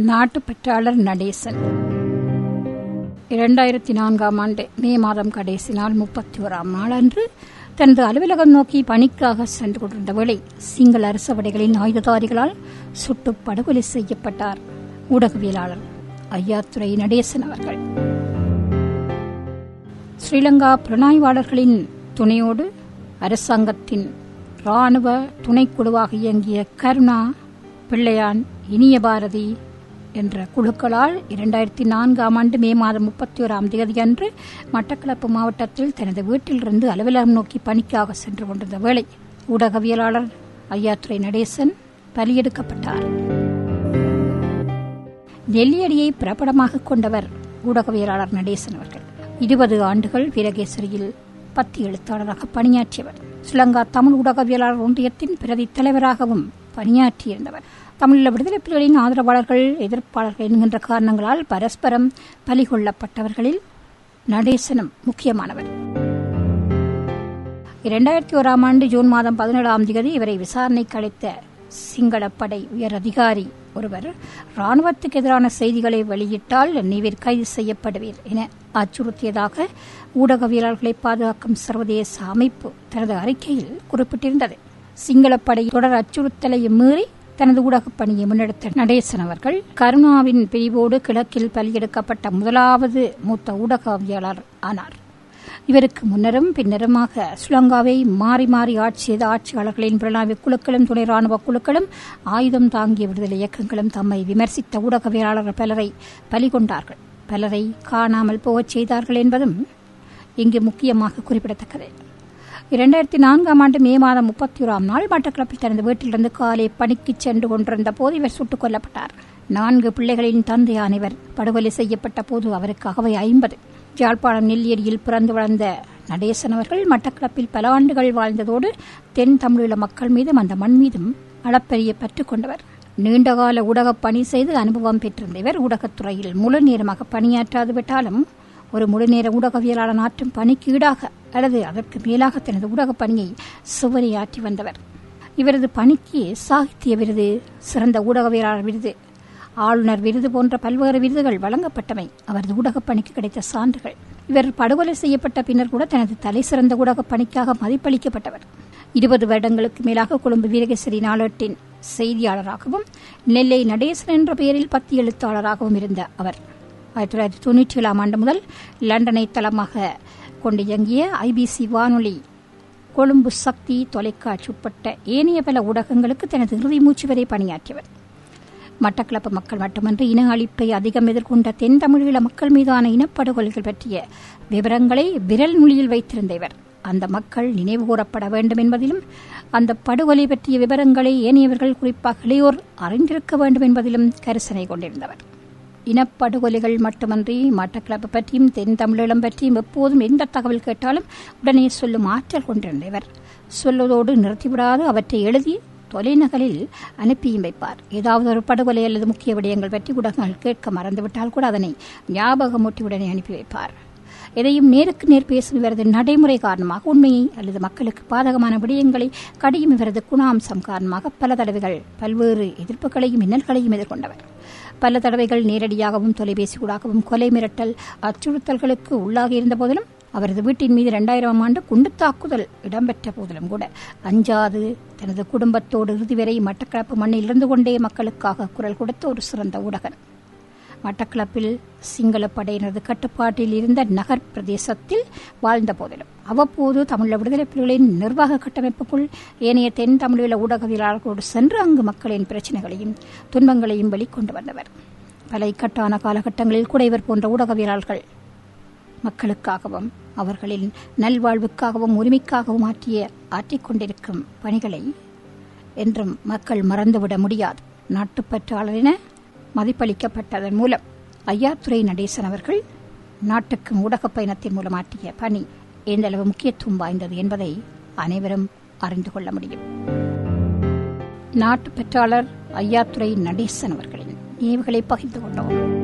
நாட்டு பெற்றாளர் நடேசன் இரண்டாயிரத்தி நான்காம் ஆண்டு மே மாதம் கடைசி நாள் முப்பத்தி ஓராம் நாள் அன்று தனது அலுவலகம் நோக்கி பணிக்காக சென்று கொண்டிருந்த வேளை சிங்கள அரசு படைகளின் ஆயுததாரிகளால் சுட்டு படுகொலை செய்யப்பட்டார் ஊடகவியலாளர் ஐயாத்துறை நடேசன் அவர்கள் ஸ்ரீலங்கா புலனாய்வாளர்களின் துணையோடு அரசாங்கத்தின் ராணுவ துணைக்குழுவாக இயங்கிய கருணா பிள்ளையான் இனிய பாரதி என்ற குழுக்களால் இரண்டாயிரத்தி நான்காம் ஆண்டு மே மாதம் முப்பத்தி ஓராம் தேதி அன்று மட்டக்களப்பு மாவட்டத்தில் தனது வீட்டிலிருந்து அலுவலகம் நோக்கி பணிக்காக சென்று கொண்டிருந்த வேளை ஊடகவியலாளர் ஐயாத்துறை நடேசன் பலியெடுக்கப்பட்டார் நெல்லியடியை பிரபலமாக கொண்டவர் ஊடகவியலாளர் நடேசன் அவர்கள் இருபது ஆண்டுகள் வீரகேசரியில் பத்தி எழுத்தாளராக பணியாற்றியவர் ஸ்ரீலங்கா தமிழ் ஊடகவியலாளர் ஒன்றியத்தின் பிரதி தலைவராகவும் பணியாற்றியிருந்தவர் தமிழீழ விடுதலை புலிகளின் ஆதரவாளர்கள் எதிர்ப்பாளர்கள் என்கின்ற காரணங்களால் பரஸ்பரம் பலி கொள்ளப்பட்டவர்களில் நடேசனும் முக்கியமானவர் இரண்டாயிரத்தி ஓராம் ஆண்டு ஜூன் மாதம் பதினேழாம் தேதி இவரை விசாரணைக்கு அழைத்த சிங்களப்படை உயர் அதிகாரி ஒருவர் ராணுவத்துக்கு எதிரான செய்திகளை வெளியிட்டால் நீவிர் கைது செய்யப்படுவீர் என அச்சுறுத்தியதாக ஊடகவியலாளர்களை பாதுகாக்கும் சர்வதேச அமைப்பு தனது அறிக்கையில் குறிப்பிட்டிருந்தது சிங்களப்படை தொடர் அச்சுறுத்தலை மீறி தனது ஊடகப் பணியை முன்னெடுத்த நடேசன் அவர்கள் கருணாவின் பிரிவோடு கிழக்கில் பலியெடுக்கப்பட்ட முதலாவது மூத்த ஊடகவியலாளர் ஆனார் இவருக்கு முன்னரும் பின்னருமாக ஸ்ரீலங்காவை மாறி மாறி ஆட்சி செய்த ஆட்சியாளர்களின் புலனாய்வு குழுக்களும் துணை ராணுவ குழுக்களும் ஆயுதம் தாங்கிய விடுதலை இயக்கங்களும் தம்மை விமர்சித்த ஊடகவியலாளர்கள் பலரை பலிகொண்டார்கள் பலரை காணாமல் போகச் செய்தார்கள் என்பதும் இங்கு முக்கியமாக குறிப்பிடத்தக்கது இரண்டாயிரத்தி நான்காம் ஆண்டு மே மாதம் முப்பத்தி ஓராம் நாள் மட்டக்களப்பில் தனது வீட்டிலிருந்து காலை பணிக்கு சென்று கொண்டிருந்த போது இவர் சுட்டுக் கொல்லப்பட்டார் நான்கு பிள்ளைகளின் தந்தையான இவர் படுகொலை செய்யப்பட்ட போது அவருக்கு அகவை ஐம்பது யாழ்ப்பாணம் நெல்லியடியில் பிறந்து வளர்ந்த நடேசன் அவர்கள் மட்டக்களப்பில் பல ஆண்டுகள் வாழ்ந்ததோடு தென் தமிழீழ மக்கள் மீதும் அந்த மண் மீதும் அளப்பரிய பற்று கொண்டவர் நீண்டகால ஊடகப் பணி செய்து அனுபவம் பெற்றிருந்த இவர் ஊடகத்துறையில் முழு நேரமாக பணியாற்றாது விட்டாலும் ஒரு முழுநேர ஊடகவியலாளர் ஆற்றும் பணிக்கு ஈடாக அல்லது அதற்கு மேலாக தனது ஊடகப் பணியை சுவரையாற்றி வந்தவர் இவரது பணிக்கு சாகித்ய விருது சிறந்த ஊடகவியலாளர் விருது ஆளுநர் விருது போன்ற பல்வேறு விருதுகள் வழங்கப்பட்டமை அவரது ஊடகப் பணிக்கு கிடைத்த சான்றுகள் இவர் படுகொலை செய்யப்பட்ட பின்னர் கூட தனது தலை சிறந்த ஊடகப் பணிக்காக மதிப்பளிக்கப்பட்டவர் இருபது வருடங்களுக்கு மேலாக கொழும்பு வீரகேசரி நாளேட்டின் செய்தியாளராகவும் நெல்லை நடேசன் என்ற பெயரில் பத்தி எழுத்தாளராகவும் இருந்த அவர் ஆயிரத்தி தொள்ளாயிரத்தி தொன்னூற்றி ஏழாம் ஆண்டு முதல் லண்டனை தளமாக கொண்டு இயங்கிய ஐபிசி வானொலி கொழும்பு சக்தி தொலைக்காட்சி உட்பட்ட ஏனைய பல ஊடகங்களுக்கு தனது இறுதி மூச்சு வரை பணியாற்றியவர் மட்டக்களப்பு மக்கள் மட்டுமன்றி இன அழிப்பை அதிகம் எதிர்கொண்ட தென் தமிழீழ மக்கள் மீதான இனப்படுகொலைகள் பற்றிய விவரங்களை விரல் நுழியில் வைத்திருந்த இவர் அந்த மக்கள் நினைவு கூறப்பட வேண்டும் என்பதிலும் அந்த படுகொலை பற்றிய விவரங்களை ஏனையவர்கள் குறிப்பாக இளையோர் அறிந்திருக்க வேண்டும் என்பதிலும் கரிசனை கொண்டிருந்தவர் இனப்படுகொலைகள் மட்டுமன்றி மட்டக்களப்பு பற்றியும் தென் தமிழீழம் பற்றியும் எப்போதும் எந்த தகவல் கேட்டாலும் உடனே சொல்லும் ஆற்றல் கொண்டிருந்த இவர் சொல்வதோடு நிறுத்திவிடாது அவற்றை எழுதி தொலைநகலில் அனுப்பியும் வைப்பார் ஏதாவது ஒரு படுகொலை அல்லது முக்கிய விடயங்கள் பற்றி ஊடகங்கள் கேட்க மறந்துவிட்டால் கூட அதனை ஞாபகமூட்டி உடனே அனுப்பி வைப்பார் எதையும் நேருக்கு நேர் பேசும் இவரது நடைமுறை காரணமாக உண்மையை அல்லது மக்களுக்கு பாதகமான விடயங்களை கடியும் இவரது குணாம்சம் காரணமாக பல தடவைகள் பல்வேறு எதிர்ப்புகளையும் இன்னல்களையும் எதிர்கொண்டவர் பல தடவைகள் நேரடியாகவும் தொலைபேசி ஊடாகவும் கொலை மிரட்டல் அச்சுறுத்தல்களுக்கு உள்ளாகி இருந்த போதிலும் அவரது வீட்டின் மீது இரண்டாயிரம் ஆண்டு குண்டு தாக்குதல் இடம்பெற்ற போதிலும் கூட அஞ்சாது தனது குடும்பத்தோடு இறுதி வரை மட்டக்களப்பு மண்ணில் இருந்து கொண்டே மக்களுக்காக குரல் கொடுத்த ஒரு சிறந்த ஊடகன் மட்டக்களப்பில் சிங்கள படையினரது கட்டுப்பாட்டில் இருந்த நகர் பிரதேசத்தில் வாழ்ந்த போதிலும் அவ்வப்போது தமிழ விடுதலை புலிகளின் நிர்வாக கட்டமைப்புக்குள் ஏனைய தென் தமிழீழ ஊடகவியலாளர்களோடு சென்று அங்கு மக்களின் பிரச்சனைகளையும் துன்பங்களையும் வெளிக்கொண்டு வந்தவர் பல இக்கட்டான காலகட்டங்களில் கூட இவர் போன்ற ஊடகவியலாளர்கள் மக்களுக்காகவும் அவர்களின் நல்வாழ்வுக்காகவும் உரிமைக்காகவும் ஆற்றிய ஆற்றிக் கொண்டிருக்கும் பணிகளை என்றும் மக்கள் மறந்துவிட முடியாது நாட்டுப்பற்றாளர் என மதிப்பளிக்கப்பட்டதன் மூலம் ஐயாத்துறை நடேசன் அவர்கள் நாட்டுக்கு ஊடகப் பயணத்தின் மூலம் ஆற்றிய பணி எந்தளவு முக்கியத்துவம் வாய்ந்தது என்பதை அனைவரும் அறிந்து கொள்ள முடியும் நாட்டு பெற்றாளர் ஐயாத்துறை நடேசன் அவர்களின் நினைவுகளை பகிர்ந்து கொண்டோம்